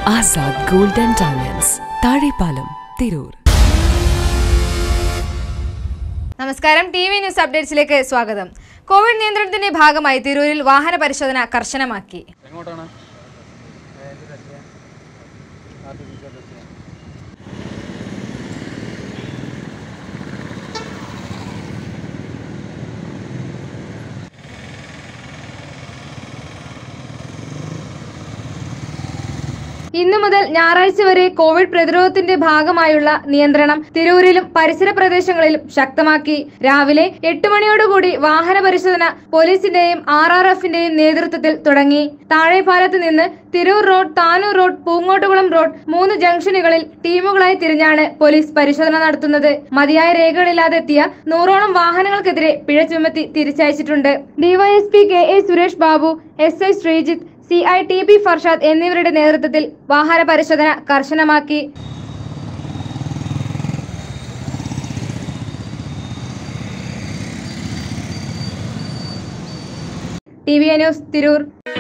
Azad gold and diamonds Thazhepalam Tirur നമസ്കാരം T V news അപ്ഡേറ്റ്സിലേക്ക് സ്വാഗതം Covid നിയന്ത്രണത്തിന്റെ ഭാഗമായി തിരൂരിൽ വാഹന പരിശോധന കർശനമാക്കി എങ്ങോട്ടാണ് ഇന്നു മുതൽ ഞായറാഴ്ച വരെ കോവിഡ് പ്രതിരോധത്തിന്റെ ഭാഗമായുള്ള നിയന്ത്രണം തിരൂരിലും പരിസര പ്രദേശങ്ങളിലും ശക്തമാക്കി രാവിലെ എട്ട് മണിയോടുകൂടി വാഹന പരിശോധന പോലീസിന്റെയും ആർ ആർ എഫിന്റെയും നേതൃത്വത്തിൽ തുടങ്ങി താഴെപ്പാലത്ത് നിന്ന് Tirur road Tanur road Poongottukulam road മൂന്ന് ജംഗ്ഷനുകളിൽ ടീമുകളായി തിരിഞ്ഞാണ് പോലീസ് പരിശോധന നടത്തുന്നത് മതിയായ രേഖകളില്ലാതെ എത്തിയ നൂറോളം വാഹനങ്ങൾക്കെതിരെ പിഴ ചുമത്തി തിരിച്ചയച്ചിട്ടുണ്ട് DYSP K A Suresh Babu S I Sreejith C I T P Farshad എന്നിവരുടെ നേതൃത്വത്തിൽ വാഹന പരിശോധന കർശനമാക്കി ടി വി ന്യൂസ് തിരൂർ